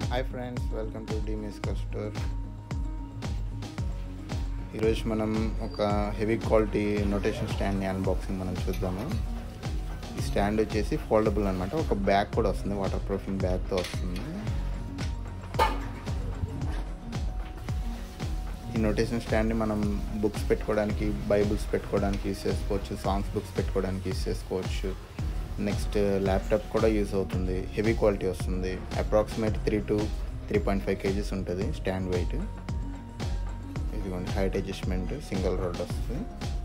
hi friends welcome to the musical store ఈరోజు మనం ఒక హెవీ క్వాలిటీ నోటేషన్ స్టాండ్ని అన్బాక్సింగ్ మనం చూద్దాము ఈ స్టాండ్ వచ్చేసి ఫోల్డబుల్ అనమాట ఒక బ్యాగ్ కూడా వస్తుంది వాటర్ ప్రూఫింగ్ బ్యాగ్తో వస్తుంది ఈ నోటేషన్ స్టాండ్ని మనం బుక్స్ పెట్టుకోవడానికి బైబుల్స్ పెట్టుకోవడానికి యూస్ చేసుకోవచ్చు సాంగ్స్ బుక్స్ పెట్టుకోవడానికి యూస్ చేసుకోవచ్చు నెక్స్ట్ ల్యాప్టాప్ కూడా యూస్ అవుతుంది హెవీ క్వాలిటీ వస్తుంది approximate three to three point five kgs ఉంటుంది స్టాండ్ వెయిట్ ఇదిగోండి హైట్ అడ్జస్ట్మెంట్ సింగిల్ రోడ్ వస్తుంది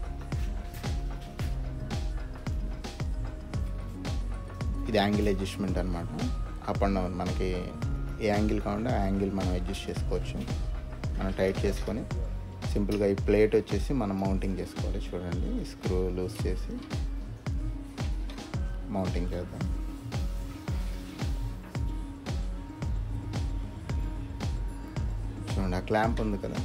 ఇది యాంగిల్ అడ్జస్ట్మెంట్ అనమాట అప్ అండ్ డౌన్ మనకి ఏ యాంగిల్ కావాలంటే ఆ యాంగిల్ మనం అడ్జస్ట్ చేసుకోవచ్చు మనం టైట్ చేసుకొని సింపుల్గా ఈ ప్లేట్ వచ్చేసి మనం మౌంటింగ్ చేసుకోవాలి చూడండి స్క్రూ లూజ్ చేసి మౌంటింగ్ చేద్దాం చూడండి ఆ క్లాంప్ ఉంది కదా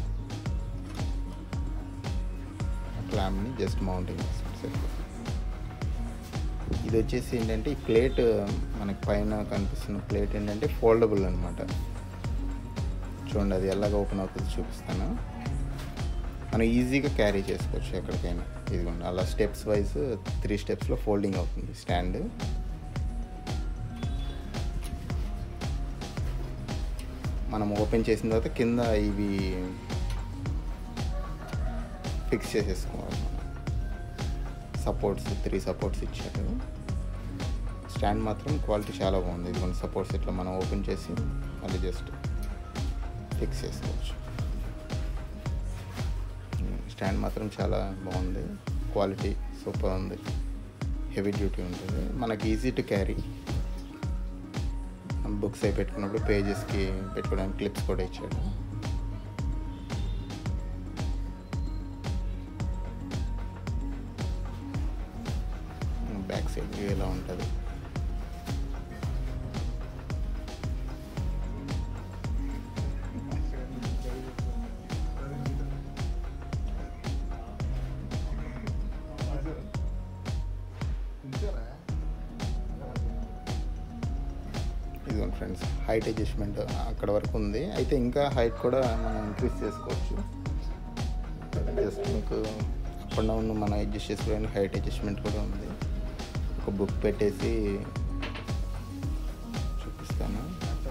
ఆ క్లాంప్ని జస్ట్ మౌంటింగ్ చేస్తాం సరిపోతుంది ఇది వచ్చేసి ఏంటంటే ఈ ప్లేట్ మనకి పైన కనిపిస్తున్న ప్లేట్ ఏంటంటే ఫోల్డబుల్ అనమాట చూడండి అది ఎలాగ ఓపెన్ అవుతుంది చూపిస్తాను మనం ఈజీగా క్యారీ చేసుకోవచ్చు ఎక్కడికైనా ఇదిగోండి అలా స్టెప్స్ వైజ్ త్రీ స్టెప్స్లో ఫోల్డింగ్ అవుతుంది స్టాండ్ మనం ఓపెన్ చేసిన తర్వాత కింద ఇవి ఫిక్స్ చేసేసుకోవాలి సపోర్ట్స్ త్రీ సపోర్ట్స్ ఇచ్చారు స్టాండ్ మాత్రం క్వాలిటీ చాలా బాగుంది ఇది కొన్ని సపోర్ట్స్ ఇట్లా మనం ఓపెన్ చేసి మళ్ళీ జస్ట్ ఫిక్స్ చేసుకోవచ్చు స్టాండ్ మాత్రం చాలా బాగుంది క్వాలిటీ సూపర్ ఉంది హెవీ డ్యూటీ ఉంటుంది మనకి ఈజీ టు క్యారీ బుక్స్ అయి పెట్టుకున్నప్పుడు పేజెస్కి పెట్టుకోవడానికి క్లిప్స్ కూడా ఇచ్చాడు బ్యాక్ సైడ్ వ్యూ ఎలా ఉంటుంది ఇదిగోండి ఫ్రెండ్స్ హైట్ అడ్జస్ట్మెంట్ అక్కడ వరకు ఉంది అయితే ఇంకా హైట్ కూడా మనం ఇంక్రీజ్ చేసుకోవచ్చు జస్ట్ మీకు అప్ అండ్ డౌన్ మనం అడ్జస్ట్ చేసుకోవడానికి హైట్ అడ్జస్ట్మెంట్ కూడా ఉంది ఒక బుక్ పెట్టేసి చూపిస్తాను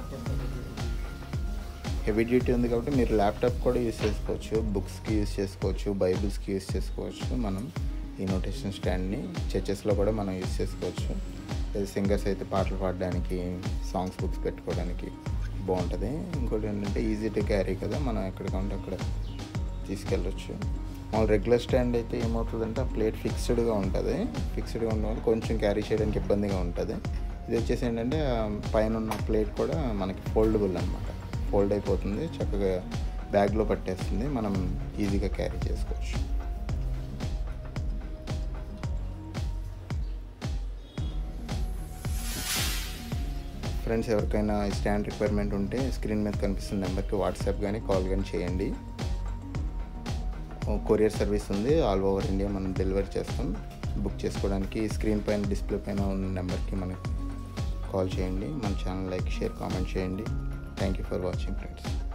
హెవీ డ్యూటీ ఉంది కాబట్టి మీరు ల్యాప్టాప్ కూడా యూస్ చేసుకోవచ్చు బుక్స్కి యూస్ చేసుకోవచ్చు బైబిల్స్కి యూస్ చేసుకోవచ్చు మనం ఈ నోటేషన్ స్టాండ్ని చర్చెస్లో కూడా మనం యూస్ చేసుకోవచ్చు సింగర్స్ అయితే పాటలు పాడడానికి సాంగ్స్ బుక్స్ పెట్టుకోవడానికి బాగుంటుంది ఇంకోటి ఏంటంటే ఈజీ టు క్యారీ కదా మనం ఎక్కడ కావాలంటే అక్కడ తీసుకెళ్ళొచ్చు మామూలు రెగ్యులర్ స్టాండ్ అయితే ఏమవుతుందంటే ఆ ప్లేట్ ఫిక్స్డ్గా ఉంటుంది ఫిక్స్డ్గా ఉండడం వల్ల కొంచెం క్యారీ చేయడానికి ఇబ్బందిగా ఉంటుంది ఇది వచ్చేసి ఏంటంటే పైన ఉన్న ప్లేట్ కూడా మనకి ఫోల్డబుల్ అనమాట ఫోల్డ్ అయిపోతుంది చక్కగా బ్యాగ్లో పట్టేస్తుంది మనం ఈజీగా క్యారీ చేసుకోవచ్చు ఫ్రెండ్స్ ఎవరికైనా స్టాండ్ రిక్వైర్మెంట్ ఉంటే స్క్రీన్ మీద కనిపిస్తున్న నెంబర్కి వాట్సాప్ కానీ కాల్ కానీ చేయండి కొరియర్ సర్వీస్ ఉంది ఆల్ ఓవర్ ఇండియా మనం డెలివరీ చేస్తాం బుక్ చేసుకోవడానికి స్క్రీన్ పైన డిస్ప్లే పైన ఉన్న నెంబర్కి మనకి కాల్ చేయండి మన ఛానల్ లైక్ షేర్ కామెంట్ చేయండి thank you for watching friends